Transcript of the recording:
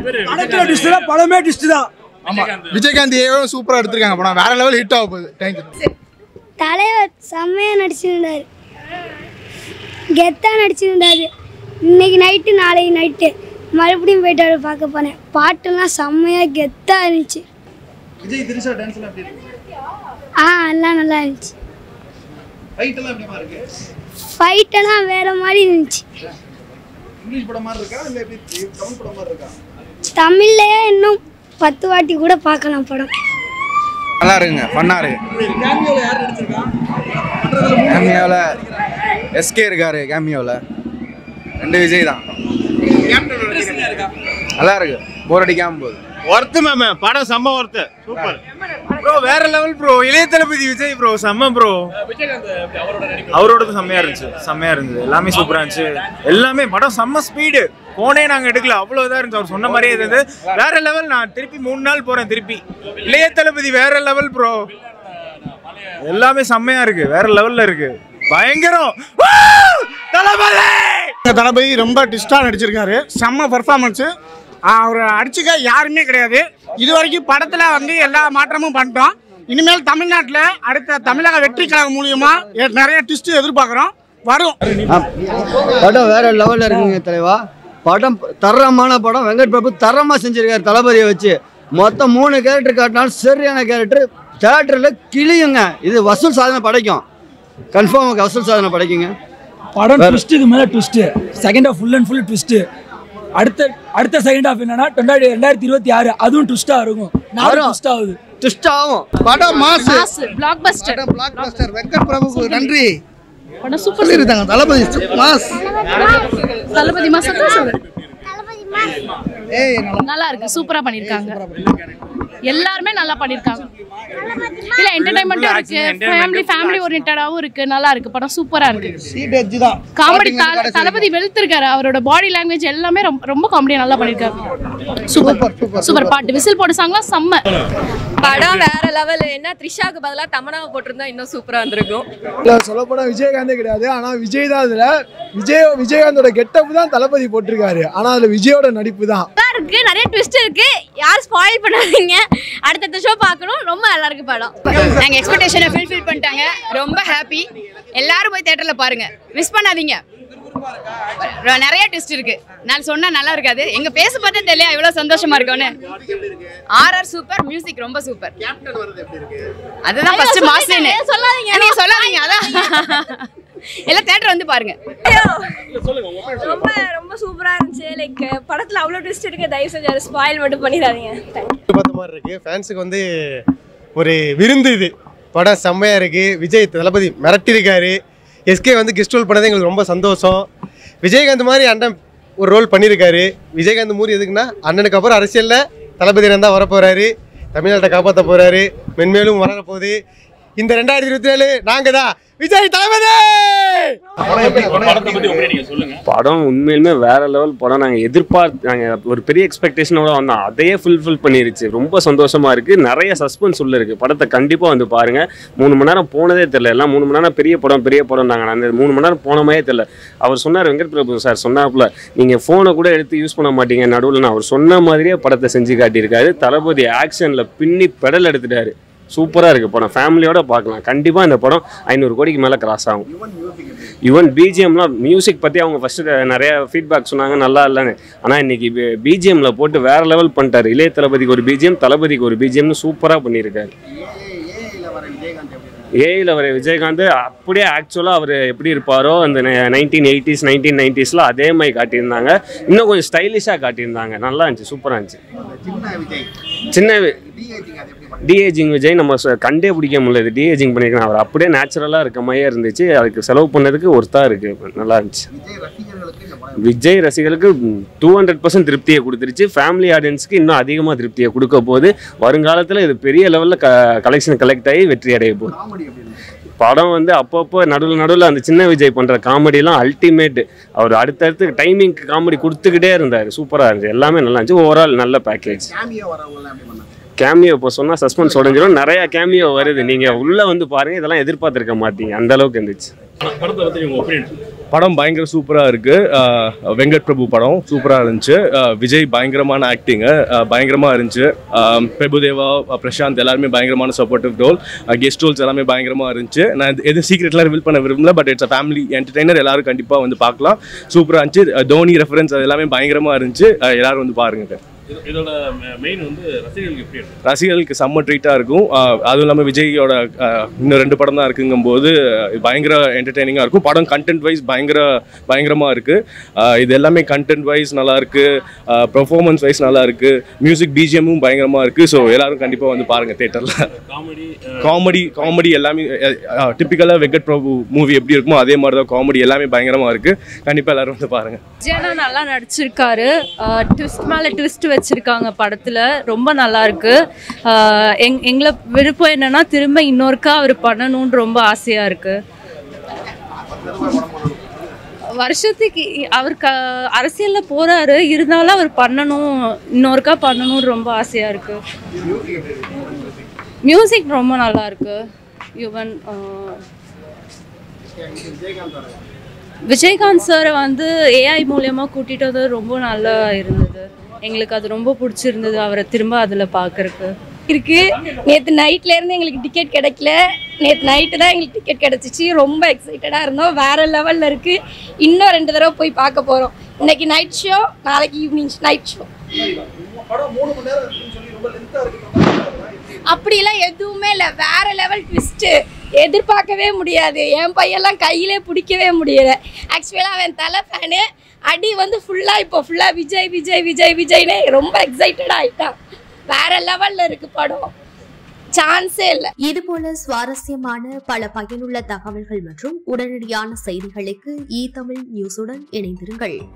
படத்துல டிஸ்ட் தான் படமே டிஸ்ட் தான் விஜயகாந்த் ஏவும் சூப்பரா எடுத்திருக்காங்க படம் வேற லெவல் ஹிட் ஆக போகுது தேங்க்யூ தலைவர் செம்மையாக நடிச்சிருந்தார் கெத்தாக நடிச்சிருந்தாரு இன்னைக்கு நைட்டு நாளைக்கு நைட்டு மறுபடியும் போயிட்டு அவரை பார்க்க போனேன் பாட்டெல்லாம் செம்மையாக கெத்தாக இருந்துச்சு விஜய் திரிஷா டான்ஸ் எல்லாம் எப்படி இருக்கு ஆ எல்லாம் நல்லா இருந்துச்சு ஃபைட் எல்லாம் எப்படிமா இருக்கு ஃபைட்டெல்லாம் வேற மாதிரி இருந்துச்சு இங்கிலீஷ் படம் மாதிரி இருக்கா இல்ல எப்படி தமிழ் படம் மாதிரி இருக்கா தமிழ்லையே இன்னும் பத்து வாட்டி கூட பார்க்கலாம் படம் நல்லா இருக்குங்க ஃபன்னா இருக்கு கேமியோல யார் நடிச்சிருக்கா கேமியோவில் எஸ்கே இருக்காரு கேமியோவில் ரெண்டு விஜய் தான் நல்லா இருக்கு போர் அடிக்காம போகுது ஒர்த்து மேம் படம் செம்ம ஒர்த்து சூப்பர் ப்ரோ வேற லெவல் ப்ரோ இளைய தளபதி விஜய் ப்ரோ செம்ம ப்ரோ அவரோட செம்மையா இருந்துச்சு செம்மையா இருந்தது எல்லாமே சூப்பரா இருந்துச்சு எல்லாமே படம் செம்ம ஸ்பீடு போனே நாங்க எடுக்கல அவ்வளவு இதா இருந்துச்சு அவர் சொன்ன மாதிரியே இருந்தது வேற லெவல் நான் திருப்பி மூணு நாள் போறேன் திருப்பி இளைய தளபதி வேற லெவல் ப்ரோ எல்லாமே செம்மையா இருக்கு வேற லெவல்ல இருக்கு பயங்கரம் Woo! தளபதி தளபதி ரொம்ப டிஸ்டாக நடிச்சிருக்காரு செம்ம பர்ஃபார்மன்ஸு அவர் அடிச்சுக்க யாருமே கிடையாது இது வரைக்கும் படத்தில் வந்து எல்லா மாற்றமும் பண்ணிட்டோம் இனிமேல் தமிழ்நாட்டில் அடுத்த தமிழக வெற்றி கழகம் மூலியமா எ- நிறைய ட்விஸ்ட் எதிர்பார்க்குறோம் வரும் படம் வேற லெவலில் இருக்குங்க தலைவா படம் தரமான படம் வெங்கட் பிரபு தரமாக செஞ்சிருக்காரு தளபதியை வச்சு மொத்தம் மூணு கேரக்டர் காட்டினாலும் சரியான கேரக்டர் தேட்டரில் கிளியுங்க இது வசூல் சாதனை படைக்கும் கன்ஃபார்ம் வசூல் சாதனை படைக்குங்க படம் ட்விஸ்ட்டுக்கு மேலே twist second half full and full twist அடுத்த அடுத்த செகண்ட் ஆஃப் என்னன்னா ரெண்டாயிரத்தி ரெண்டாயிரத்தி இருபத்தி ஆறு அதுவும் ட்விஸ்ட்டாக இருக்கும் நானும் வரும். ட்விஸ்ட் ஆகுது ட்விஸ்ட் ஆகும் படம் mass blockbuster blockbuster Venkat பிரபுக்கு நன்றி படம் சூப்பர் சொல்லிருக்காங்க தளபதி மாஸ் தளபதி மாசம் ஏய் நல்லா இருக்கு சூப்பரா பண்ணிருக்காங்க எல்லாருமே நல்லா பண்ணிருக்காங்க இல்ல என்டர்டைன்மெண்ட்டும் இருக்கு ஃபேமிலி ஃபேமிலி ஓரியன்டாவும் இருக்கு நல்லா இருக்கு படம் சூப்பரா இருக்கு சீட் எட்ஜ் தான் காமெடி தளபதி வெளுத்திருக்காரு அவரோட பாடி லாங்குவேஜ் எல்லாமே ரொம்ப ரொம்ப காமெடியா நல்லா பண்ணிருக்காரு சூப்பர் சூப்பர் பாட்டு விசில் போட்டு சாங்லாம் செம்ம படம் வேற லெவல் என்ன த்ரிஷாக்கு பதிலா தமனாவை போட்டிருந்தா இன்னும் சூப்பரா இருந்திருக்கும் இல்லை சொல்லப்போனால் விஜயகாந்தே கிடையாது ஆனால் விஜய் தான் அதில் விஜய் விஜயகாந்தோட கெட்டப் தான் தளபதி போட்டிருக்காரு ஆனால் அதில் விஜயோட நடிப்பு தான் நல்லா இருக்கு நிறைய ட்விஸ்ட் இருக்கு யாரும் ஸ்பாயில் பண்ணாதீங்க அடுத்தடுத்த ஷோ பார்க்கணும் ரொம்ப நல்லா இருக்கு படம் நாங்க எக்ஸ்பெக்டேஷனை ஃபுல்ஃபில் பண்ணிட்டாங்க ரொம்ப ஹாப்பி எல்லாரும் போய் தியேட்டர்ல பாருங்க மிஸ் பண்ணாதீங்க ர- நிறைய ட்விஸ்ட் இருக்கு நான் சொன்னா நல்லா இருக்காது எங்க பேச பார்த்தா தெரியல எவ்வளவு சந்தோஷமா இருக்கும்னு ஆர்ஆர் சூப்பர் மியூசிக் ரொம்ப சூப்பர் அதுதான் ஃபர்ஸ்ட் மாசேன்னு சொல்லாதீங்க நீங்க சொல்லாதீங்க அதான் எல்லாம் தியேட்டர் வந்து பாருங்க ரொம்ப ரொம்ப சூப்பரா இருந்துச்சு லைக் படத்துல அவ்வளவு ட்விஸ்ட் இருக்கு தயவு செஞ்சு அதை ஸ்பாயில் மட்டும் பண்ணிடாதீங்க பார்த்த மாதிரி இருக்கு ஃபேன்ஸுக்கு வந்து ஒரு விருந்து இது படம் செம்மையா இருக்கு விஜய் தளபதி மிரட்டியிருக்காரு எஸ்கே வந்து கெஸ்ட் ரோல் பண்ணது எங்களுக்கு ரொம்ப சந்தோஷம் விஜயகாந்த் மாதிரி அண்ணன் ஒரு ரோல் பண்ணியிருக்காரு விஜயகாந்த் மூரி எதுக்குன்னா அண்ணனுக்கு அப்புறம் அரசியலில் தளபதி தான் வர போறாரு தமிழ்நாட்டை காப்பாற்ற போறாரு மென்மேலும் வளர போகுது இந்த ரெண்டாயிரத்தி இருபத்தி ஏழு நாங்கள் தான் விஜய் தளபதி படம் உண்மையிலுமே வேற லெவல் படம் நாங்கள் எதிர்பார்த்து நாங்கள் ஒரு பெரிய எக்ஸ்பெக்டேஷனோட வந்தோம் அதையே ஃபுல்ஃபில் பண்ணிருச்சு ரொம்ப சந்தோஷமா இருக்கு நிறைய சஸ்பென்ஸ் உள்ள இருக்கு படத்தை கண்டிப்பாக வந்து பாருங்க மூணு மணி நேரம் போனதே தெரியல எல்லாம் மூணு மணி நேரம் பெரிய படம் பெரிய படம் நாங்கள் அந்த மூணு மணி நேரம் போன மாதிரியே தெரியல அவர் சொன்னார் வெங்கட் பிரபு சார் சொன்னாப்புல நீங்கள் ஃபோனை கூட எடுத்து யூஸ் பண்ண மாட்டீங்க நடுவில் அவர் சொன்ன மாதிரியே படத்தை செஞ்சு காட்டியிருக்காரு தளபதி ஆக்ஷனில் பின்னி பெடல் எடுத்துட்டாரு சூப்பராக இருக்குது படம் ஃபேமிலியோட பார்க்கலாம் கண்டிப்பாக இந்த படம் ஐநூறு கோடிக்கு மேலே கிராஸ் ஆகும் ஈவன் பிஜிஎம்லாம் மியூசிக் பற்றி அவங்க ஃபஸ்ட்டு நிறைய ஃபீட்பேக் சொன்னாங்க நல்லா இல்லைன்னு ஆனால் இன்னைக்கு பிஜிஎம்ல போட்டு வேற லெவல் பண்ணிட்டாரு இளைய தளபதிக்கு ஒரு பிஜிஎம் தளபதிக்கு ஒரு பிஜிஎம்னு சூப்பராக பண்ணியிருக்காரு ஏஐயில் வர விஜயகாந்த் அப்படியே ஆக்சுவலாக அவர் எப்படி இருப்பாரோ அந்த நைன்டீன் எயிட்டிஸ் நைன்டீன் நைன்டிஸில் அதே மாதிரி காட்டியிருந்தாங்க இன்னும் கொஞ்சம் ஸ்டைலிஷாக காட்டியிருந்தாங்க நல்லா இருந்துச்சு சூப்பராக இருந்துச்சு சின்ன டிஏஜிங் விஜய் நம்ம ச- கண்டே பிடிக்க முடியல இது டிஏஜிங் பண்ணியிருக்கேன் அவர் அப்படியே நேச்சுரலாக இருக்க மாதிரியே இருந்துச்சு அதுக்கு செலவு பண்ணதுக்கு ஒருத்தா இருக்கு நல்லா இருந்துச்சு விஜய் ரசிகர்களுக்கு டூ ஹண்ட்ரட் பர்சன்ட் திருப்தியை கொடுத்துருச்சு ஃபேமிலி ஆடியன்ஸ்க்கு இன்னும் அதிகமாக திருப்தியை கொடுக்க போகுது வருங்காலத்தில் இது பெரிய லெவலில் க கலெக்ஷன் கலெக்ட் ஆகி வெற்றி அடைய போகுது படம் வந்து அப்பப்போ நடுவில் நடுவில் அந்த சின்ன விஜய் பண்ணுற காமெடிலாம் அல்டிமேட் அவர் அடுத்தடுத்து டைமிங் காமெடி கொடுத்துக்கிட்டே இருந்தார் சூப்பராக இருந்துச்சு எல்லாமே நல்லா இருந்துச்சு ஓவரால் நல்ல பேக்கேஜ் கேமியோ இப்போ சொன்னால் சஸ்பென்ஸ் உடஞ்சிரும் நிறைய கேமியோ வருது நீங்கள் உள்ளே வந்து பாருங்க இதெல்லாம் எதிர்பார்த்துருக்க மாட்டீங்க அந்த அளவுக்கு இருந்துச்சு படத்தை பற்றி உங்கள் ஒப்பீனியன் படம் பயங்கர சூப்பராக இருக்குது வெங்கட் பிரபு படம் சூப்பராக இருந்துச்சு அஹ் விஜய் பயங்கரமான ஆக்டிங்கு பயங்கரமாக இருந்துச்சு அஹ் பிரபுதேவா அஹ் பிரசாந்த் எல்லாருமே பயங்கரமான சப்போர்ட்டிவ் ரோல் கெஸ்ட் ரோல்ஸ் எல்லாமே பயங்கரமாக இருந்துச்சு நான் இது- எதுவும் சீக்ரெட்லாம் ரிவீல் பண்ண விரும்பல but it's a family entertainer எல்லாரும் கண்டிப்பாக வந்து பார்க்கலாம் சூப்பராக இருந்துச்சு அஹ் தோனி ரெஃபரன்ஸ் அது எல்லாமே பயங்கரமாக இருந்துச்சு அஹ் எல்லாரும் வந்து பாருங்க இது- இதோட மெயின் வந்து ரசிகர்களுக்கு எப்படி இருக்கு ரசிகர்களுக்கு செம்ம ட்ரீட்டாக இருக்கும் ஆஹ் அதுவும் இல்லாமல் விஜயோட ஆஹ் இன்னும் ரெண்டு படம் தான் இருக்குங்கும்போது ஆஹ் பயங்கர என்டர்டெய்னிங்காக இருக்கும் படம் கண்டென்ட் வைஸ் பயங்கர பயங்கரமாக இருக்குது இது எல்லாமே கண்டென்ட் வைஸ் நல்லா இருக்கு பெர்ஃபார்மன்ஸ் வைஸ் நல்லா இருக்கு மியூசிக் பிஜிஎம்மும் பயங்கரமாக இருக்குது ஸோ எல்லாரும் கண்டிப்பாக வந்து பாருங்கள் தேட்டரில் காமெடி காமெடி காமெடி எல்லாமே டிப்பிக்கலாக வெங்கட் பிரபு மூவி எப்படி இருக்குமோ அதே மாதிரி தான் காமெடி எல்லாமே பயங்கரமாக இருக்குது கண்டிப்பாக எல்லாரும் வந்து பாருங்கள் விஜயனா நல்லா நடிச்சிருக்காரு ட்விஸ்ட் மேலே ட்விஸ்ட் வச்சிருக்காங்க படத்தில் ரொம்ப நல்லா இருக்கு ஆஹ் எங் எங்களை விருப்பம் என்னன்னா திரும்ப இன்னொருக்கா அவர் பண்ணணும்னு ரொம்ப ஆசையாக இருக்கு வருஷத்துக்கு இ- அவர் க அரசியலில் போகிறாரு இருந்தாலும் அவர் பண்ணணும் இன்னொருக்கா பண்ணணும்னு ரொம்ப ஆசையாக இருக்கு மியூசிக் ரொம்ப நல்லா இருக்கு யுவன் விஜயகாந்த் சாரை வந்து ஏஐ மூலியமாக கூட்டிகிட்டு வந்து ரொம்ப நல்லா இருந்தது எங்களுக்கு அது ரொம்ப பிடிச்சிருந்தது அவரை திரும்ப அதில் பார்க்கறக்கு இருக்கு நேற்று நைட்ல இருந்து எங்களுக்கு டிக்கெட் கிடைக்கல நேற்று நைட்டு தான் எங்களுக்கு டிக்கெட் கிடைச்சிச்சு ரொம்ப எக்ஸைட்டடாக இருந்தோம் வேற லெவலில் இருக்கு இன்னும் ரெண்டு தடவை போய் பார்க்க போகிறோம் இன்னைக்கு நைட் ஷோ நாளைக்கு ஈவினிங் நைட் ஷோ படம் மூணு மணி நேரம் இருக்குன்னு சொல்லி ரொம்ப லென்த்தாக இருக்கு அப்படிலாம் எதுவுமே இல்லை வேற லெவல் ட்விஸ்ட்டு எதிர்பார்க்கவே முடியாது என் பையெல்லாம் கையிலே பிடிக்கவே முடியல ஆக்சுவலாக அவன் தலை ஃபேனு அடி வந்து ஃபுல்லாக இப்போ ஃபுல்லாக விஜய் விஜய் விஜய் விஜய்னே ரொம்ப எக்ஸைட்டட் ஆயிட்டான் வேற லெவலில் இருக்கு படம் சான்ஸே இல்லை இதுபோல சுவாரஸ்யமான பல பயனுள்ள தகவல்கள் மற்றும் உடனடியான செய்திகளுக்கு இ தமிழ் நியூஸுடன் இணைந்திருங்கள்